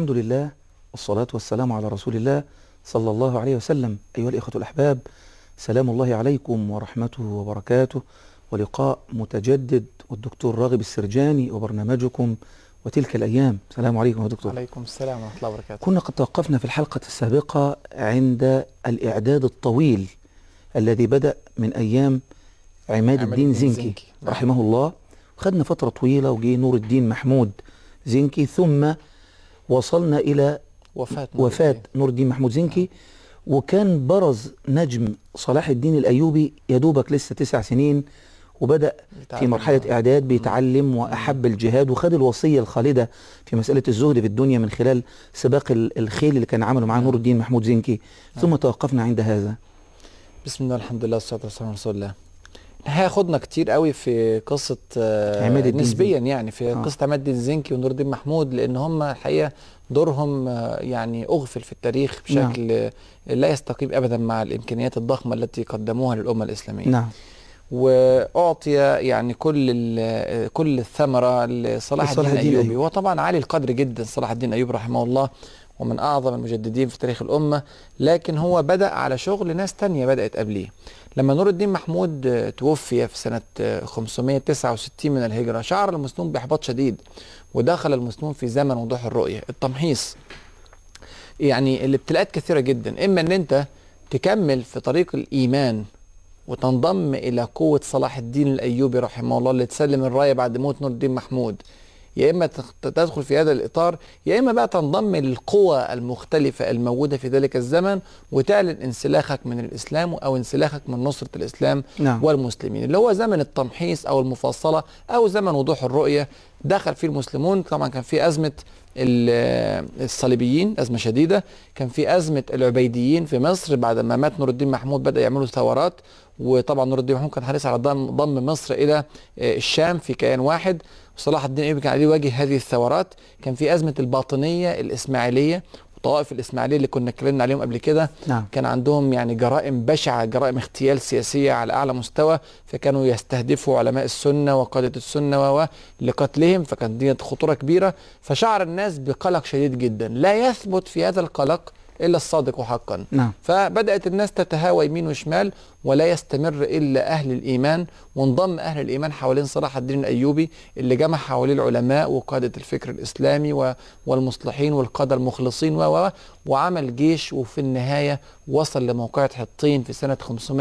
الحمد لله والصلاة والسلام على رسول الله صلى الله عليه وسلم أيها الإخوة الأحباب سلام الله عليكم ورحمته وبركاته ولقاء متجدد والدكتور راغب السرجاني وبرنامجكم وتلك الأيام سلام عليكم يا دكتور عليكم السلام ورحمة الله وبركاته كنا قد توقفنا في الحلقة السابقة عند الإعداد الطويل الذي بدأ من أيام عماد عماد الدين الدين زنكي زنكي، نعم. رحمه الله خدنا فترة طويلة وجي نور الدين محمود زنكي ثم وصلنا إلى وفاة نور وفاة الدين. نور الدين محمود زنكي وكان برز نجم صلاح الدين الأيوبي يدوبك لسه تسع سنين وبدأ في بيتعلم مرحلة بقى. إعداد بيتعلم وأحب الجهاد وخد الوصية الخالدة في مسألة الزهد في الدنيا من خلال سباق ال- الخيل اللي كان عمله معاه نور الدين محمود زنكي ثم توقفنا عند هذا بسم الله الحمد لله والصلاة والسلام على رسول الله هياخدنا كتير قوي في قصة آه، عماد الدين نسبيا يعني في آه. قصة عماد الدين الزنكي ونور الدين محمود لأن هم الحقيقة دورهم آه، يعني أغفل في التاريخ نعم. بشكل آه، لا يستقيم أبدا مع الإمكانيات الضخمة التي قدموها للأمة الإسلامية نعم واعطي يعني كل ال- كل الثمره لصلاح لصلاح الدين الدين الايوبي أيوب. هو طبعا عالي القدر جدا صلاح الدين ايوب رحمه الله ومن اعظم المجددين في تاريخ الامه لكن هو بدا على شغل ناس تانية بدات قبليه لما نور الدين محمود آه، توفي في سنه آه، 569 من الهجره شعر المسلمون باحباط شديد ودخل المسلمون في زمن وضوح الرؤيه التمحيص يعني الابتلاءات كثيره جدا اما ان انت تكمل في طريق الايمان وتنضم الى قوه صلاح الدين الايوبي رحمه الله اللي تسلم الرايه بعد موت نور الدين محمود يا اما تخ- تدخل في هذا الاطار يا اما بقى تنضم للقوى المختلفه الموجوده في ذلك الزمن وتعلن انسلاخك من الاسلام او انسلاخك من نصره الاسلام نعم والمسلمين اللي هو زمن التمحيص او المفاصله او زمن وضوح الرؤيه دخل فيه المسلمون طبعا كان في ازمه ال- الصليبيين ازمه شديده كان في ازمه العبيديين في مصر بعد ما مات نور الدين محمود بدا يعملوا ثورات وطبعا نور الدين محمود كان حريص على ضم ضم مصر الى آه، الشام في كيان واحد وصلاح الدين الايوبي كان عليه يواجه هذه الثورات كان في ازمه الباطنيه الاسماعيليه وطوائف الاسماعيليه اللي كنا اتكلمنا عليهم قبل كده نعم كان عندهم يعني جرائم بشعة جرائم اغتيال سياسية على أعلى مستوى فكانوا يستهدفوا علماء السنة وقادة السنة و و لقتلهم فكان دي خطورة كبيرة فشعر الناس بقلق شديد جدا لا يثبت في هذا القلق إلا الصادق حقا نعم فبدأت الناس تتهاوى يمين وشمال ولا يستمر إلا أهل الإيمان وانضم أهل الإيمان حوالين صلاح الدين الأيوبي اللي جمع حواليه العلماء وقادة الفكر الإسلامي و- والمصلحين والقادة المخلصين و و- وعمل جيش وفي النهاية وصل لموقعة حطين في سنة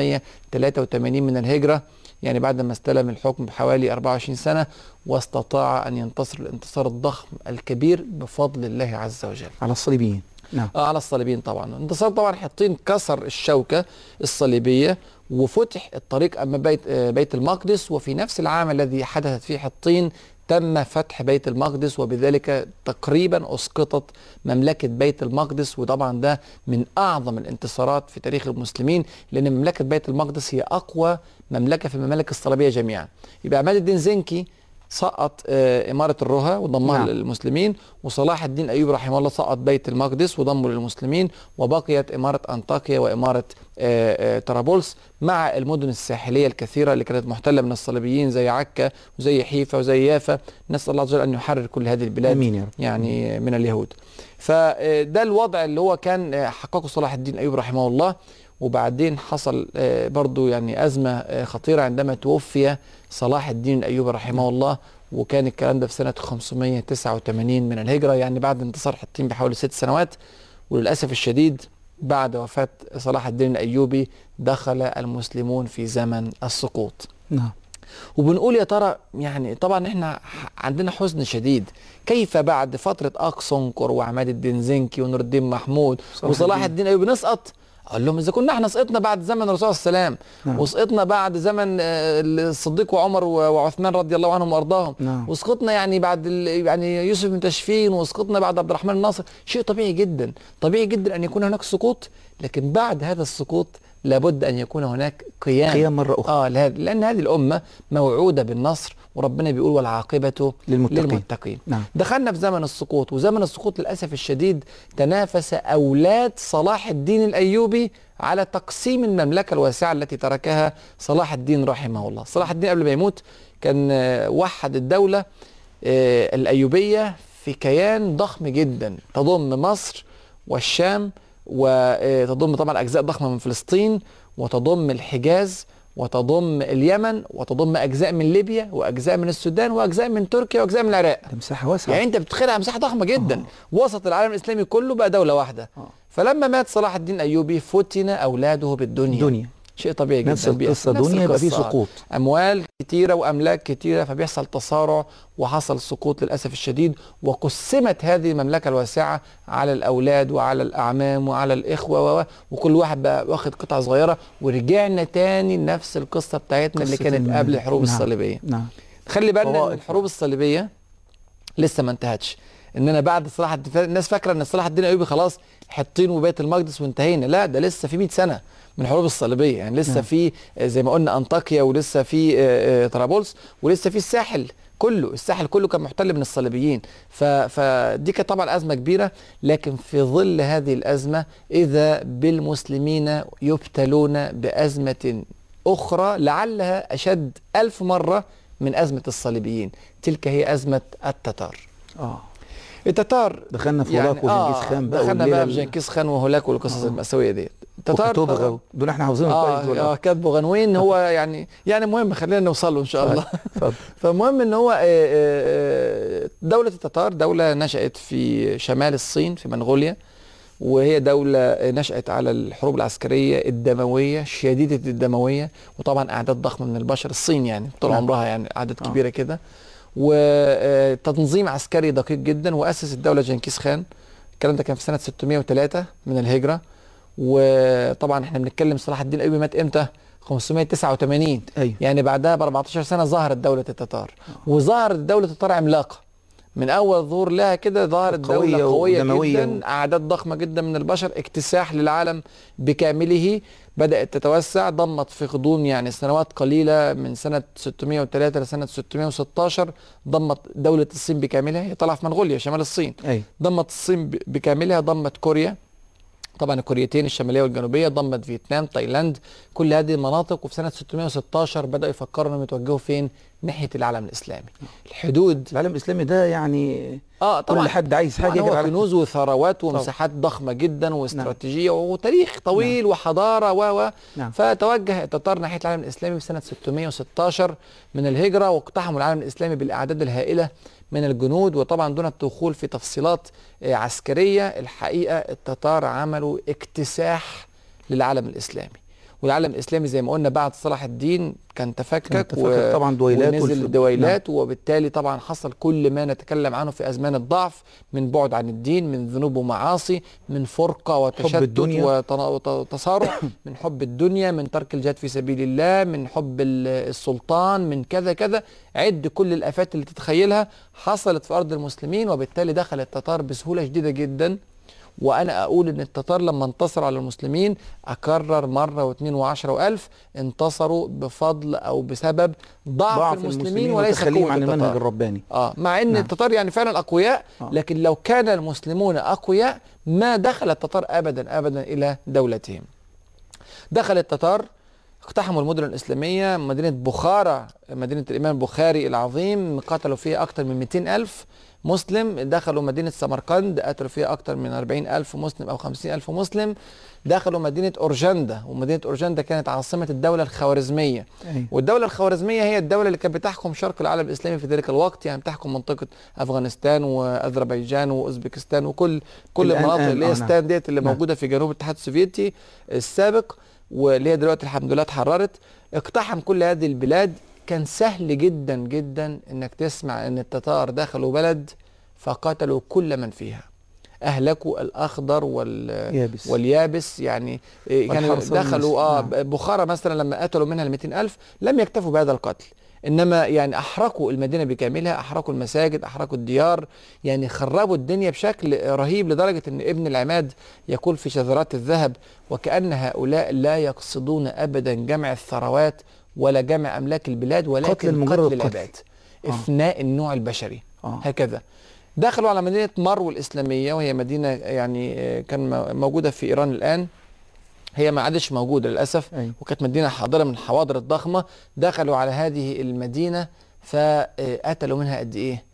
583 من الهجرة يعني بعد ما استلم الحكم بحوالي 24 سنة واستطاع أن ينتصر الانتصار الضخم الكبير بفضل الله عز وجل على الصليبيين نعم اه على الصليبيين طبعا انتصار طبعا حطين كسر الشوكه الصليبيه وفتح الطريق امام بيت آه بيت المقدس وفي نفس العام الذي حدثت فيه حطين تم فتح بيت المقدس وبذلك تقريبا اسقطت مملكه بيت المقدس وطبعا ده من اعظم الانتصارات في تاريخ المسلمين لان مملكه بيت المقدس هي اقوى مملكه في الممالك الصليبيه جميعا يبقى عماد الدين زنكي سقط آه، إمارة الرها وضمها نعم. نعم. للمسلمين وصلاح الدين أيوب رحمه الله سقط بيت المقدس وضمه للمسلمين وبقيت إمارة أنطاكيا وإمارة آه، آه، طرابلس مع المدن الساحلية الكثيرة اللي كانت محتلة من الصليبيين زي عكا وزي حيفا وزي يافا نسأل الله عز وجل أن يحرر كل هذه البلاد امين يا رب يعني من اليهود فده الوضع اللي هو كان آه، حققه صلاح الدين أيوب رحمه الله وبعدين حصل آه، برضو يعني أزمة آه، خطيرة عندما توفي صلاح الدين الأيوبي رحمه الله وكان الكلام ده في سنة 589 من الهجرة يعني بعد انتصار حطين بحوالي ست سنوات وللأسف الشديد بعد وفاة صلاح الدين الأيوبي دخل المسلمون في زمن السقوط نعم وبنقول يا ترى يعني طبعا احنا ح- عندنا حزن شديد كيف بعد فترة أقصنقر وعماد الدين زنكي ونور الدين محمود صلاح وصلاح الدين. الدين أيوبي نسقط اقول لهم اذا كنا احنا سقطنا بعد زمن الرسول صلى الله عليه وسلم نعم. وسقطنا بعد زمن آه، الصديق وعمر و- وعثمان رضي الله عنهم وارضاهم نعم وسقطنا يعني بعد ال- يعني يوسف بن تشفين وسقطنا بعد عبد الرحمن الناصر شيء طبيعي جدا طبيعي جدا ان يكون هناك سقوط لكن بعد هذا السقوط لابد ان يكون هناك قيام قيام مرة أخرى اه لهذا- لان هذه الامه موعوده بالنصر وربنا بيقول والعاقبه للمتقين للمتقين نعم دخلنا في زمن السقوط وزمن السقوط للاسف الشديد تنافس اولاد صلاح الدين الايوبي على تقسيم المملكه الواسعه التي تركها صلاح الدين رحمه الله صلاح الدين قبل ما يموت كان آه، وحد الدوله آه، الايوبيه في كيان ضخم جدا تضم مصر والشام وتضم طبعا اجزاء ضخمه من فلسطين وتضم الحجاز وتضم اليمن وتضم اجزاء من ليبيا واجزاء من السودان واجزاء من تركيا واجزاء من العراق ده مساحه واسعه يعني انت بتخيلها مساحه ضخمه جدا آه. وسط العالم الاسلامي كله بقى دوله واحده آه. فلما مات صلاح الدين ايوبي فتن اولاده بالدنيا دنيا شيء طبيعي جدا نفس القصه نفس دنيا يبقى فيه القصة. سقوط اموال كتيره واملاك كتيره فبيحصل تصارع وحصل سقوط للاسف الشديد وقسمت هذه المملكه الواسعه على الاولاد وعلى الاعمام وعلى الاخوه و- و- وكل واحد بقى واخد قطعه صغيره ورجعنا تاني لنفس القصه بتاعتنا اللي قصة كانت الم- قبل الحروب نعم. الصليبيه نعم خلي بالنا ان فوائد. الحروب الصليبيه لسه ما انتهتش ان انا بعد صلاح الدين الناس فاكره ان صلاح الدين الايوبي خلاص حطين وبيت المقدس وانتهينا لا ده لسه في 100 سنه من الحروب الصليبيه يعني لسه نعم. في آه، زي ما قلنا انطاكيا ولسه في آه، آه، طرابلس ولسه في الساحل كله الساحل كله كان محتل من الصليبيين ف... فدي كانت طبعا ازمه كبيره لكن في ظل هذه الازمه اذا بالمسلمين يبتلون بازمه اخرى لعلها اشد ألف مره من ازمه الصليبيين تلك هي ازمه التتار اه التتار دخلنا في هولاك وجنكيز خان بقى دخلنا والليلة بقى في ال- جنكيز خان وهولاك والقصص آه. المأساوية ديت وكتوبغا دول احنا حافظينهم كويس دول اه, آه كاتبه غنوين هو يعني يعني مهم خلينا نوصل له ان شاء الله اتفضل فالمهم ان هو آه، آه، آه، دولة التتار دولة نشأت في شمال الصين في منغوليا وهي دولة نشأت على الحروب العسكرية الدموية شديدة الدموية وطبعا أعداد ضخمة من البشر الصين يعني طول نعم. عمرها يعني أعداد آه. كبيرة كده وتنظيم عسكري دقيق جدا وأسس الدولة جنكيز خان الكلام ده كان في سنة 603 من الهجرة وطبعا احنا بنتكلم صلاح الدين الأيوبي مات امتى؟ 589 ايوه يعني بعدها ب 14 سنه ظهرت دوله التتار وظهرت دوله التتار عملاقه من اول ظهور لها كده ظهرت قوية دوله قويه ودموية جدا اعداد ضخمه جدا من البشر اكتساح للعالم بكامله بدات تتوسع ضمت في غضون يعني سنوات قليله من سنه 603 لسنه 616 ضمت دوله الصين بكاملها هي طالعه في منغوليا شمال الصين ايوه ضمت الصين ب- بكاملها ضمت كوريا طبعا الكوريتين الشماليه والجنوبيه ضمت فيتنام تايلاند كل هذه المناطق وفي سنه 616 بداوا يفكروا انهم يتوجهوا فين ناحيه العالم الاسلامي الحدود العالم الاسلامي ده يعني اه طبعا كل حد عايز حاجه طبعا يجري هو على كنوز وثروات ومساحات ضخمه جدا واستراتيجيه وتاريخ طويل وحضاره و و نعم. فتوجه التتار ناحيه العالم الاسلامي في سنه 616 من الهجره واقتحموا العالم الاسلامي بالاعداد الهائله من الجنود وطبعا دون الدخول في تفصيلات آه، عسكريه الحقيقه التتار عملوا اكتساح للعالم الاسلامي والعالم الاسلامي زي ما قلنا بعد صلاح الدين كان تفكك, كان تفكك طبعا دويلات ونزل والف- الدويلات وبالتالي طبعا حصل كل ما نتكلم عنه في ازمان الضعف من بعد عن الدين من ذنوب ومعاصي من فرقه وتشتت الدنيا. وتنا- وت- وتصارع من حب الدنيا من ترك الجهاد في سبيل الله من حب ال- السلطان من كذا كذا عد كل الافات اللي تتخيلها حصلت في ارض المسلمين وبالتالي دخل التتار بسهوله شديده جدا وانا اقول ان التتار لما انتصروا على المسلمين اكرر مره واثنين وعشرة والف انتصروا بفضل او بسبب ضعف, ضعف المسلمين, وليس وتخليهم قوه عن المنهج التتار الرباني اه مع ان نعم. التتار يعني فعلا اقوياء آه. لكن لو كان المسلمون اقوياء ما دخل التتار ابدا ابدا الى دولتهم دخل التتار اقتحموا المدن الإسلامية مدينة بخارى مدينة الإمام البخاري العظيم قتلوا فيها أكثر من 200 ألف مسلم دخلوا مدينة سمرقند قتلوا فيها أكثر من 40 ألف مسلم أو 50 ألف مسلم دخلوا مدينة أورجندا ومدينة أورجندا كانت عاصمة الدولة الخوارزمية أيوة. والدولة الخوارزمية هي الدولة اللي كانت بتحكم شرق العالم الإسلامي في ذلك الوقت يعني بتحكم منطقة أفغانستان وأذربيجان وأوزبكستان وكل كل الآن- المناطق آن، اللي آه، هي نعم. ستان ديت اللي نعم. موجودة في جنوب الاتحاد السوفيتي السابق واللي هي دلوقتي الحمد لله اتحررت اقتحم كل هذه البلاد كان سهل جدا جدا انك تسمع ان التتار دخلوا بلد فقتلوا كل من فيها اهلكوا الاخضر وال يابس واليابس يعني إيه، كانوا والحرث دخلوا اه والنسل. نعم. بخارى مثلا لما قتلوا منها ال ألف لم يكتفوا بهذا القتل انما يعني احرقوا المدينه بكاملها احرقوا المساجد احرقوا الديار يعني خربوا الدنيا بشكل رهيب لدرجه ان ابن العماد يقول في شذرات الذهب وكان هؤلاء لا يقصدون ابدا جمع الثروات ولا جمع املاك البلاد ولكن قتل لمجرد قتل القتل. العباد آه. افناء النوع البشري آه. هكذا دخلوا على مدينة مرو الإسلامية وهي مدينة يعني آه، كان م- موجودة في إيران الآن هي ما عادش موجودة للأسف أيوة. وكانت مدينة حاضرة من الحواضر الضخمة دخلوا على هذه المدينة فقتلوا منها قد إيه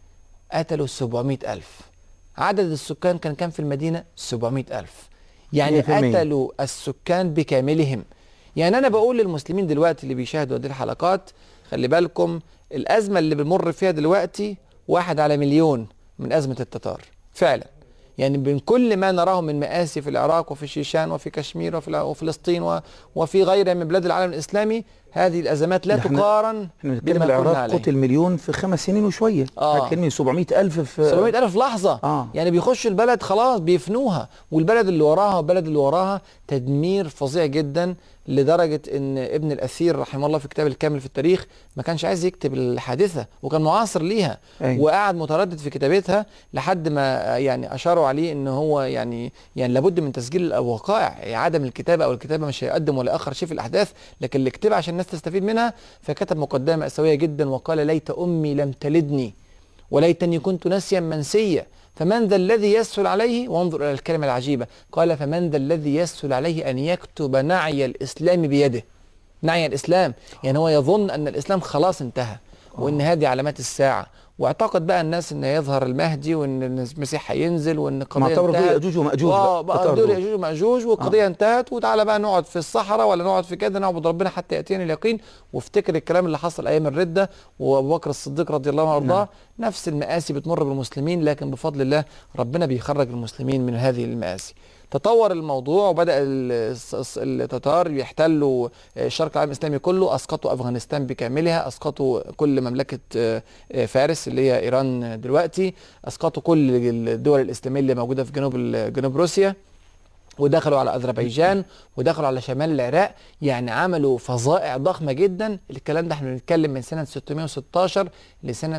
قتلوا 700 ألف عدد السكان كان كام في المدينة 700 ألف يعني 100%. قتلوا السكان بكاملهم يعني أنا بقول للمسلمين دلوقتي اللي بيشاهدوا هذه الحلقات خلي بالكم الأزمة اللي بنمر فيها دلوقتي واحد على مليون من أزمة التتار فعلا يعني من كل ما نراه من مآسي في العراق وفي الشيشان وفي كشمير وفي الع- وفلسطين و- وفي غيرها من بلاد العالم الإسلامي هذه الأزمات لا ده احنا- تقارن احنا بنتكلم بما كنا العراق عليه. قتل مليون في خمس سنين وشويه آه. بنتكلم 700 الف في 700 ألف لحظة آه. يعني بيخش البلد خلاص بيفنوها والبلد اللي وراها والبلد اللي وراها تدمير فظيع جدا لدرجة ان ابن الأثير رحمه الله في كتاب الكامل في التاريخ ما كانش عايز يكتب الحادثة وكان معاصر ليها أيوة. وقعد متردد في كتابتها لحد ما يعني أشاروا عليه ان هو يعني يعني لابد من تسجيل الوقائع عدم الكتابة او الكتابة مش هيقدم ولا يأخر شيء في الأحداث لكن اللي كتبها عشان الناس تستفيد منها فكتب مقدمة مأساوية جدا وقال ليت أمي لم تلدني وليتني كنت نسيا منسيا فمن ذا الذي يسهل عليه وانظر الى الكلمه العجيبه قال فمن ذا الذي يسهل عليه ان يكتب نعي الاسلام بيده نعي الاسلام يعني هو يظن ان الاسلام خلاص انتهى وان هذه علامات الساعه واعتقد بقى الناس ان يظهر المهدي وان المسيح هينزل وان القضيه معتبر دول انتهت. ياجوج وماجوج اه بقى، بقى تتار دول دول. ياجوج وماجوج والقضيه انتهت وتعالى بقى نقعد في الصحراء ولا نقعد في كده نعبد ربنا حتى ياتينا اليقين وافتكر الكلام اللي حصل ايام الرده وابو بكر الصديق رضي الله عنه وارضاه نفس المآسي بتمر بالمسلمين لكن بفضل الله ربنا بيخرج المسلمين من هذه المآسي تطور الموضوع وبدأ ال- الس- الس- التتار يحتلوا الشرق العالم الإسلامي كله أسقطوا أفغانستان بكاملها أسقطوا كل مملكة آه، آه، فارس اللي هي إيران دلوقتي أسقطوا كل الدول الإسلامية اللي موجودة في جنوب ال- جنوب روسيا ودخلوا على اذربيجان ودخلوا على شمال العراق يعني عملوا فظائع ضخمه جدا الكلام ده احنا بنتكلم من سنه 616 لسنه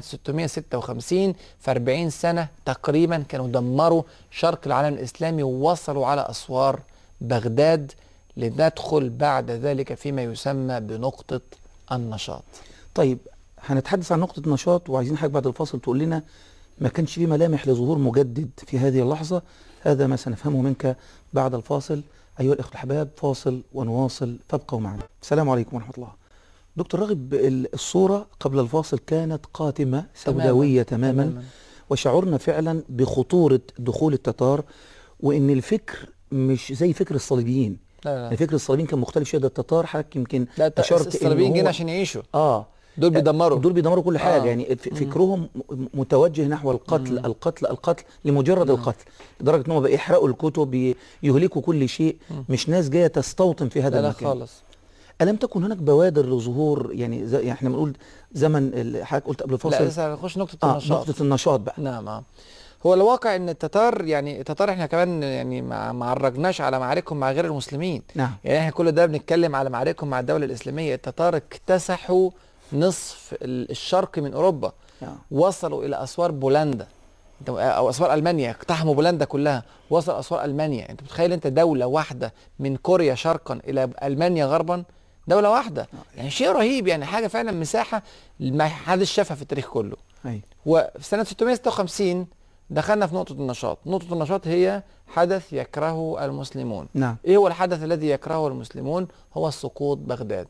656 في 40 سنه تقريبا كانوا دمروا شرق العالم الاسلامي ووصلوا على اسوار بغداد لندخل بعد ذلك فيما يسمى بنقطه النشاط طيب هنتحدث عن نقطة نشاط وعايزين حاجة بعد الفاصل تقول لنا ما كانش في ملامح لظهور مجدد في هذه اللحظة هذا ما سنفهمه منك بعد الفاصل أيها الإخوة الأحباب فاصل ونواصل فابقوا معنا السلام عليكم ورحمة الله دكتور راغب ال- الصورة قبل الفاصل كانت قاتمة سوداوية تماما, تماماً. وشعرنا فعلا بخطورة دخول التتار وإن الفكر مش زي فكر الصليبيين لا لا يعني فكر الصليبيين كان مختلف شوية ده التتار حضرتك يمكن لا الت- أشرت إن الصليبيين هو- جايين عشان يعيشوا اه دول بيدمروا دول بيدمروا كل حاجه آه. آه. يعني ف- فكرهم م- متوجه نحو القتل مم. القتل القتل لمجرد القتل لدرجه ان هم بقى يحرقوا الكتب ي- يهلكوا كل شيء مش ناس جايه تستوطن في هذا لا لا المكان خالص الم تكن هناك بوادر لظهور يعني, زي يعني احنا بنقول زمن ال- حضرتك قلت قبل لا الفاصل لسه هنخش نقطه اه النشاط نقطه النشاط بقى نعم آه. هو الواقع ان التتار يعني التتار احنا كمان يعني ما ما عرجناش على معاركهم مع غير المسلمين نعم يعني احنا كل ده بنتكلم على معاركهم مع الدوله الاسلاميه التتار اكتسحوا نصف ال- الشرق من اوروبا نعم. وصلوا الى اسوار بولندا انت- او اسوار المانيا اقتحموا بولندا كلها وصل اسوار المانيا انت متخيل انت دوله واحده من كوريا شرقا الى المانيا غربا دوله واحده يعني شيء رهيب يعني حاجه فعلا مساحه ما حدش شافها في التاريخ كله اي وفي سنة 656 دخلنا في نقطة النشاط نقطة النشاط هي حدث يكرهه المسلمون نعم ايه هو الحدث الذي يكرهه المسلمون هو سقوط بغداد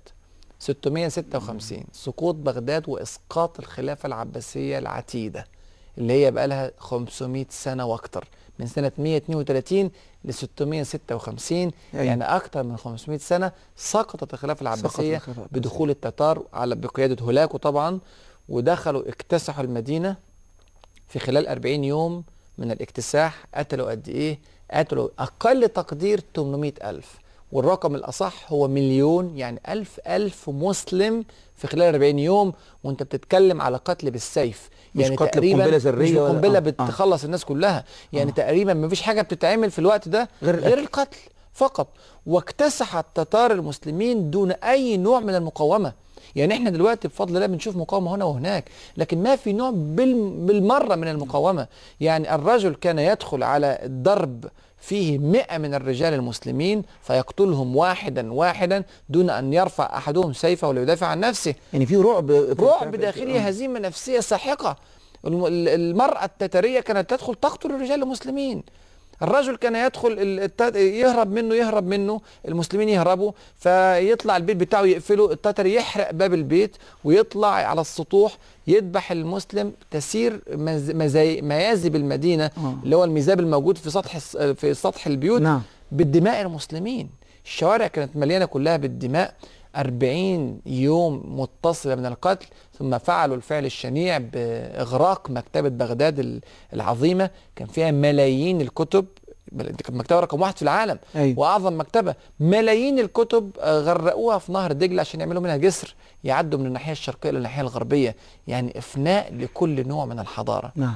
656 سقوط بغداد واسقاط الخلافة العباسية العتيدة اللي هي بقى لها 500 سنة واكتر من سنة 132 ل 656 أيوة. يعني اكتر من 500 سنة سقطت الخلافة العباسية الخلافة العباسية. بدخول التتار على بقيادة هولاكو طبعا ودخلوا اكتسحوا المدينة في خلال 40 يوم من الاكتساح قتلوا قد ايه؟ قتلوا اقل تقدير 800 الف والرقم الاصح هو مليون يعني ألف ألف مسلم في خلال 40 يوم وانت بتتكلم على قتل بالسيف مش يعني قتل تقريبا بقنبلة ذرية مش ولا- بقنبله آه، آه. بتخلص الناس كلها يعني آه. تقريبا ما فيش حاجه بتتعمل في الوقت ده غير غير القتل. القتل فقط واكتسح التتار المسلمين دون اي نوع من المقاومه يعني احنا دلوقتي بفضل الله بنشوف مقاومه هنا وهناك لكن ما في نوع بال- بالمره من المقاومه يعني الرجل كان يدخل على الضرب فيه مئة من الرجال المسلمين فيقتلهم واحدا واحدا دون أن يرفع أحدهم سيفه وليدافع عن نفسه يعني في رعب في- رعب في- داخلي آه. هزيمه نفسيه ساحقه الم- ال- المراه التتاريه كانت تدخل تقتل الرجال المسلمين الرجل كان يدخل ال- الت- يهرب منه يهرب منه المسلمين يهربوا فيطلع البيت بتاعه يقفله التتر يحرق باب البيت ويطلع على السطوح يذبح المسلم تسير مز- مزاي- ميازب المدينه آه. اللي هو الميزاب الموجود في سطح الس- في سطح البيوت نعم بالدماء المسلمين الشوارع كانت مليانة كلها بالدماء أربعين يوم متصلة من القتل ثم فعلوا الفعل الشنيع بإغراق مكتبة بغداد ال- العظيمة كان فيها ملايين الكتب بل- دي كانت مكتبة رقم واحد في العالم أيوة. وأعظم مكتبة ملايين الكتب آه، غرقوها في نهر دجلة عشان يعملوا منها جسر يعدوا من الناحية الشرقية للناحية الغربية يعني إفناء لكل نوع من الحضارة نعم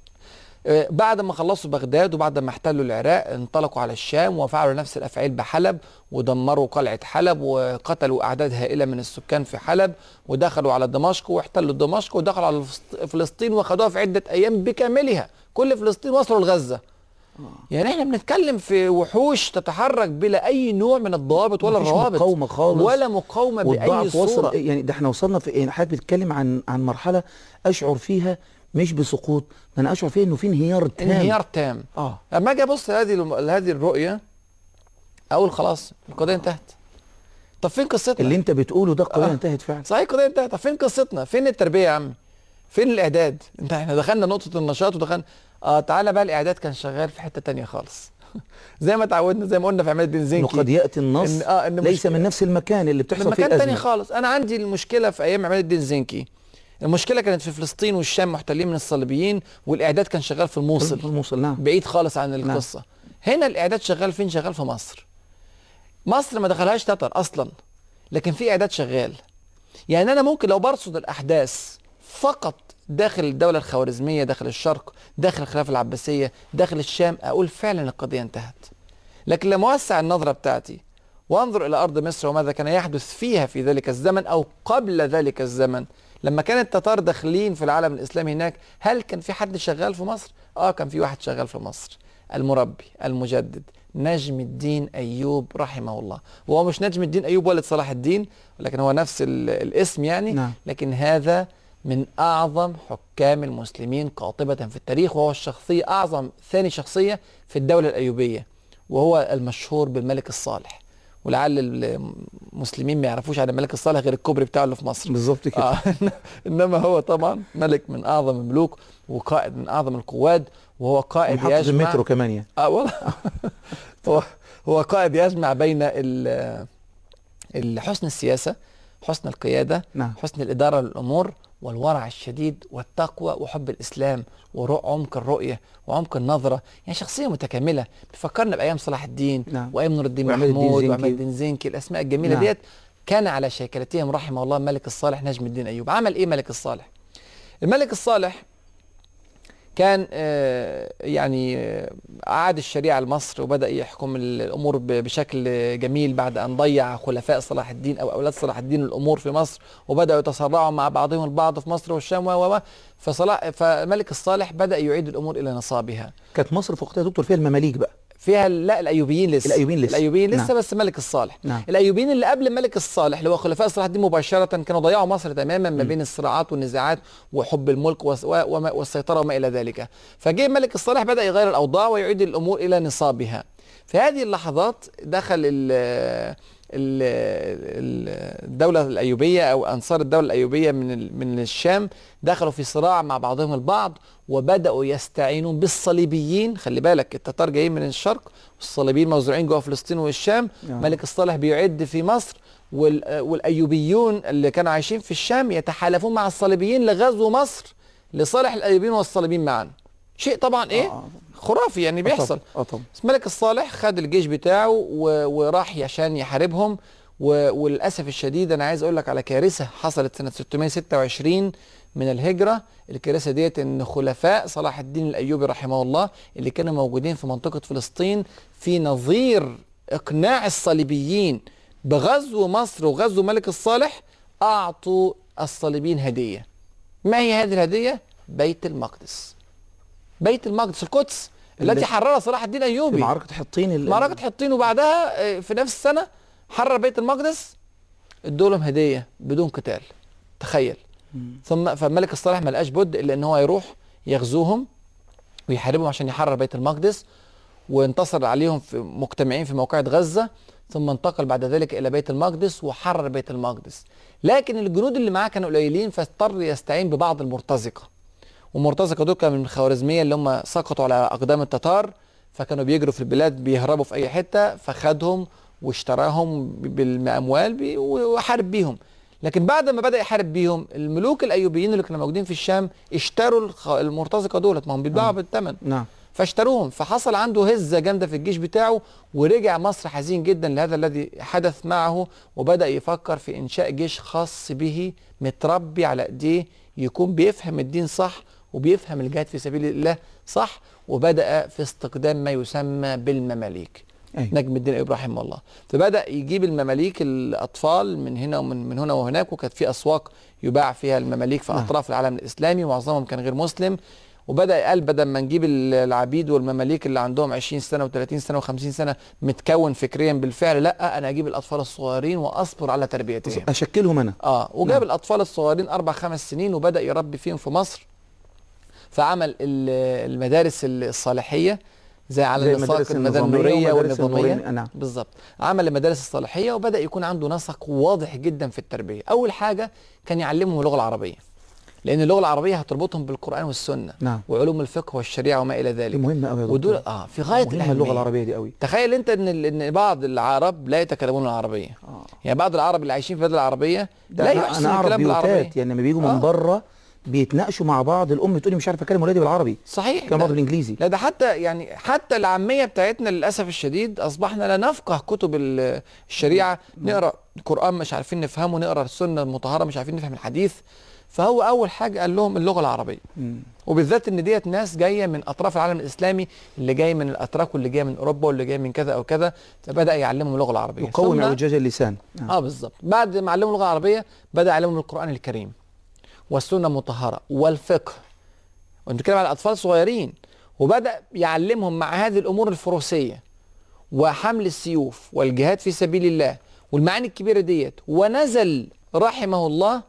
آه، بعد ما خلصوا بغداد وبعد ما احتلوا العراق انطلقوا على الشام وفعلوا نفس الافعال بحلب ودمروا قلعه حلب وقتلوا اعداد هائله من السكان في حلب ودخلوا على دمشق واحتلوا دمشق ودخلوا على فلسط- فلسطين واخدوها في عده ايام بكاملها كل فلسطين وصلوا لغزه يعني احنا بنتكلم في وحوش تتحرك بلا اي نوع من الضوابط ولا مفيش الروابط مقاومة خالص. ولا مقاومه باي والضعف وصل صوره يعني ده احنا وصلنا في يعني حضرتك بتتكلم عن عن مرحله اشعر فيها مش بسقوط ده انا اشعر فيها انه في انهيار تام انهيار تام اه اما اجي ابص لهذه الم- لهذه الرؤيه اقول خلاص القضيه انتهت طب فين قصتنا اللي انت بتقوله ده القضيه آه. انتهت فعلا صحيح القضيه انتهت طب فين قصتنا فين التربيه يا عم فين الاعداد انت احنا دخلنا نقطه النشاط ودخلنا اه تعالى بقى الاعداد كان شغال في حته تانية خالص زي ما اتعودنا زي ما قلنا في عماد الدين انه زنكي قد ياتي النص إن- آه، إن ليس مشكلة. من نفس المكان اللي بتحصل من فيه مكان تاني الازمه خالص انا عندي المشكله في ايام عماد الدين زنكي المشكله كانت في فلسطين والشام محتلين من الصليبيين والاعداد كان شغال في الموصل في الموصل نعم بعيد خالص عن القصه هنا الاعداد شغال فين شغال في مصر مصر ما دخلهاش تتر اصلا لكن في اعداد شغال يعني انا ممكن لو برصد الاحداث فقط داخل الدوله الخوارزميه داخل الشرق داخل الخلافه العباسيه داخل الشام اقول فعلا القضيه انتهت لكن لما اوسع النظره بتاعتي وانظر الى ارض مصر وماذا كان يحدث فيها في ذلك الزمن او قبل ذلك الزمن لما كان التتار داخلين في العالم الاسلامي هناك هل كان في حد شغال في مصر اه كان في واحد شغال في مصر المربي المجدد نجم الدين ايوب رحمه الله وهو مش نجم الدين ايوب ولد صلاح الدين ولكن هو نفس ال- الاسم يعني نعم. لكن هذا من اعظم حكام المسلمين قاطبه في التاريخ وهو الشخصيه اعظم ثاني شخصيه في الدوله الايوبيه وهو المشهور بالملك الصالح ولعل المسلمين ما يعرفوش عن الملك الصالح غير الكوبري بتاعه اللي في مصر بالظبط كده آه انما هو طبعا ملك من اعظم الملوك وقائد من اعظم القواد وهو قائد محطة يجمع المترو كمان يعني اه والله هو هو قائد يجمع بين ال- ال- حسن السياسه حسن القياده نعم حسن الاداره للامور والورع الشديد والتقوى وحب الاسلام وعمق الرؤيه وعمق النظره يعني شخصيه متكامله بيفكرنا بايام صلاح الدين نعم. وايام نور الدين وعماد الدين محمود زنكي. وعماد الدين زنكي الاسماء الجميله نعم. ديت كان على شاكلتهم رحمه الله الملك الصالح نجم الدين ايوب عمل ايه ملك الصالح الملك الصالح كان آه، يعني آه، أعاد الشريعة لمصر وبدأ يحكم الأمور ب- بشكل جميل بعد أن ضيع خلفاء صلاح الدين أو أولاد صلاح الدين الأمور في مصر وبدأوا يتصارعوا مع بعضهم البعض في مصر والشام و و و. فصلاح فالملك الصالح بدأ يعيد الأمور إلى نصابها كانت مصر في وقتها يا دكتور فيها المماليك بقى فيها لا الأيوبيين لسه الأيوبيين لسه. الأيوبيين لسه نعم. بس الملك الصالح نعم الايوبيين اللي قبل الملك الصالح اللي هو خلفاء صلاح الدين مباشره كانوا ضيعوا مصر تماما ما م. بين الصراعات والنزاعات وحب الملك وس- و- وما- والسيطره وما الى ذلك فجه الملك الصالح بدا يغير الاوضاع ويعيد الامور الى نصابها في هذه اللحظات دخل ال ال- ال- الدولة الأيوبية أو أنصار الدولة الأيوبية من ال- من الشام دخلوا في صراع مع بعضهم البعض وبدأوا يستعينون بالصليبيين خلي بالك التتار جايين من الشرق والصليبيين موزوعين جوه فلسطين والشام آه. ملك الصالح بيعد في مصر وال- والايوبيون اللي كانوا عايشين في الشام يتحالفون مع الصليبيين لغزو مصر لصالح الايوبيين والصليبيين معا شيء طبعا ايه آه. خرافي يعني آه بيحصل طبعا. اه طبعا بس الملك الصالح خد الجيش بتاعه و... وراح عشان يحاربهم و... وللاسف الشديد انا عايز اقول لك على كارثه حصلت سنه 626 من الهجره الكارثه ديت ان خلفاء صلاح الدين الايوبي رحمه الله اللي كانوا موجودين في منطقه فلسطين في نظير اقناع الصليبيين بغزو مصر وغزو ملك الصالح اعطوا الصليبيين هديه ما هي هذه الهديه بيت المقدس بيت المقدس القدس اللي- التي حررها صلاح الدين في ايوبي معركة حطين ال- معركة حطين وبعدها آه، في نفس السنة حرر بيت المقدس ادوا لهم هدية بدون قتال تخيل مم. ثم فالملك الصالح ما لقاش بد الا ان هو يروح يغزوهم ويحاربهم عشان يحرر بيت المقدس وانتصر عليهم في مجتمعين في موقعة غزة ثم انتقل بعد ذلك إلى بيت المقدس وحرر بيت المقدس لكن الجنود اللي معاه كانوا قليلين فاضطر يستعين ببعض المرتزقة والمرتزقة دول كانوا من الخوارزمية اللي هم سقطوا على أقدام التتار فكانوا بيجروا في البلاد بيهربوا في أي حتة فخدهم واشتراهم بالأموال بي- وحارب بيهم لكن بعد ما بدأ يحارب بيهم الملوك الأيوبيين اللي كانوا موجودين في الشام اشتروا الخ- المرتزقة دولت ما هم بيتباعوا آه. بالثمن نعم فاشتروهم فحصل عنده هزه جامده في الجيش بتاعه ورجع مصر حزين جدا لهذا الذي حدث معه وبدا يفكر في انشاء جيش خاص به متربي على ايديه يكون بيفهم الدين صح وبيفهم الجهاد في سبيل الله صح وبدا في استقدام ما يسمى بالمماليك أي. نجم الدين ايوب رحمه الله فبدا يجيب المماليك الاطفال من هنا ومن من هنا وهناك وكانت في اسواق يباع فيها المماليك في نعم. اطراف العالم الاسلامي معظمهم كان غير مسلم وبدا قال بدل ما نجيب ال- العبيد والمماليك اللي عندهم 20 سنه و30 سنه و50 سنه متكون فكريا بالفعل لا انا اجيب الاطفال الصغيرين واصبر على تربيتهم اشكلهم انا اه وجاب نعم. الاطفال الصغيرين اربع خمس سنين وبدا يربي فيهم في مصر فعمل ال- المدارس الصالحيه زي على زي نساق المدارس المدارس النظامية النوريه ومدارس والنظاميه النورين. نعم بالظبط عمل المدارس الصالحيه وبدا يكون عنده نسق واضح جدا في التربيه اول حاجه كان يعلمهم اللغه العربيه لان اللغه العربيه هتربطهم بالقران والسنه نعم وعلوم الفقه والشريعه وما الى دي ذلك مهمه قوي يا دكتور ودول اه في غايه مهمة الاهميه اللغه العربيه دي قوي تخيل انت ان ال- ان بعض العرب لا يتكلمون العربيه آه. يعني بعض العرب اللي عايشين في البلاد العربيه ده لا انا يحسن انا اعرف الكلام بالعربيه بيوتات يعني لما بيجوا آه. من بره بيتناقشوا مع بعض الام تقول لي مش عارف اكلم ولادي بالعربي صحيح كلام بعض لا, بالانجليزي لا ده حتى يعني حتى العاميه بتاعتنا للاسف الشديد اصبحنا لا نفقه كتب ال- الشريعه نقرا القران مش عارفين نفهمه نقرا السنه المطهره مش عارفين نفهم الحديث فهو اول حاجه قال لهم اللغه العربيه مم. وبالذات ان ديت ناس جايه من اطراف العالم الاسلامي اللي جاي من الاتراك واللي جاي من اوروبا واللي جاي من كذا او كذا فبدا يعلمهم اللغه العربيه يقوم ثم- اعوجاج اللسان نعم. اه بالظبط بعد ما علمهم اللغه العربيه بدا يعلمهم القران الكريم والسنه المطهره والفقه ونتكلم على اطفال صغيرين وبدا يعلمهم مع هذه الامور الفروسيه وحمل السيوف والجهاد في سبيل الله والمعاني الكبيره ديت ونزل رحمه الله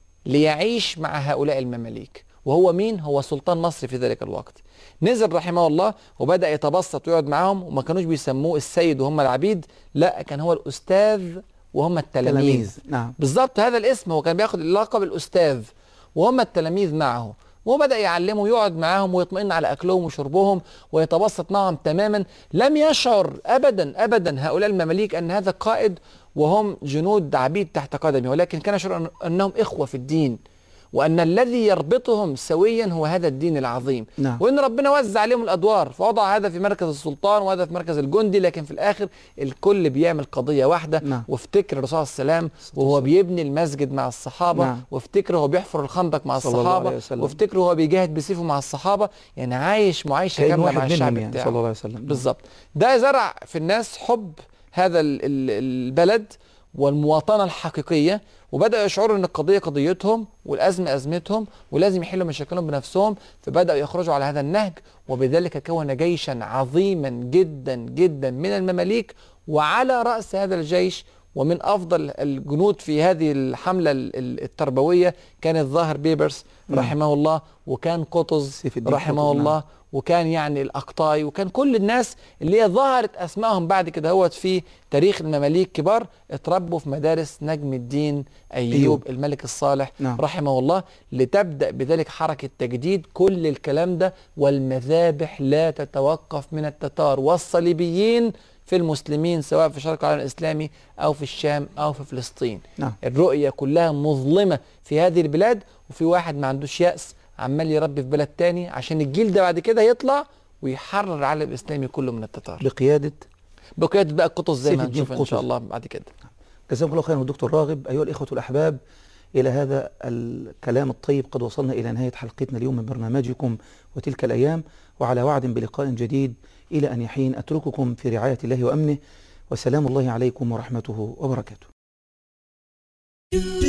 ليعيش مع هؤلاء المماليك وهو مين هو سلطان مصر في ذلك الوقت نزل رحمه الله وبدا يتبسط ويقعد معاهم وما كانوش بيسموه السيد وهم العبيد لا كان هو الاستاذ وهم التلاميذ تلاميذ نعم بالظبط هذا الاسم هو كان بياخد اللقب الاستاذ وهم التلاميذ معه وبدا يعلمه يقعد معاهم ويطمئن على اكلهم وشربهم ويتبسط معهم تماما لم يشعر ابدا ابدا هؤلاء المماليك ان هذا قائد وهم جنود عبيد تحت قدمه ولكن كان يشعر أن- انهم اخوه في الدين وان الذي يربطهم سويا هو هذا الدين العظيم نعم وان ربنا وزع عليهم الادوار فوضع هذا في مركز السلطان وهذا في مركز الجندي لكن في الاخر الكل بيعمل قضيه واحده نعم. وافتكر الرسول صلى الله عليه وسلم وهو بيبني المسجد مع الصحابه نعم. وافتكر هو بيحفر الخندق مع صلى الله الصحابه عليه وسلم. وافتكر هو بيجاهد بسيفه مع الصحابه يعني عايش معايشه كان كامله واحد مع الشعب منهم يعني بتاعه صلى الله عليه وسلم بالظبط ده زرع في الناس حب هذا ال- ال- البلد والمواطنه الحقيقيه وبداوا يشعروا ان القضيه قضيتهم والازمه ازمتهم ولازم يحلوا مشاكلهم بنفسهم فبداوا يخرجوا على هذا النهج وبذلك كون جيشا عظيما جدا جدا من المماليك وعلى راس هذا الجيش ومن افضل الجنود في هذه الحمله ال- ال- التربويه كان الظاهر بيبرس نعم. رحمه الله وكان قطز سيف الدين رحمه قطز، نعم. الله وكان يعني الاقطاي وكان كل الناس اللي هي ظهرت اسمائهم بعد كده هوت في تاريخ المماليك كبار اتربوا في مدارس نجم الدين ايوب, أيوب. أيوب. الملك الصالح نعم. رحمه الله لتبدا بذلك حركه تجديد كل الكلام ده والمذابح لا تتوقف من التتار والصليبيين في المسلمين سواء في شرق العالم الاسلامي او في الشام او في فلسطين نعم الرؤية كلها مظلمة في هذه البلاد وفي واحد ما عندوش يأس عمال يربي في بلد تاني عشان الجيل ده بعد كده يطلع ويحرر العالم الإسلامي كله من التتار بقياده بقيادة بقى القطز زي سيف ما الدين هنشوف إن شاء قطز. الله بعد كده جزاكم الله خيرا والدكتور راغب ايها الاخوه الاحباب الى هذا الكلام الطيب قد وصلنا الى نهايه حلقتنا اليوم من برنامجكم وتلك الايام وعلى وعد بلقاء جديد الى ان يحين اترككم في رعايه الله وامنه وسلام الله عليكم ورحمته وبركاته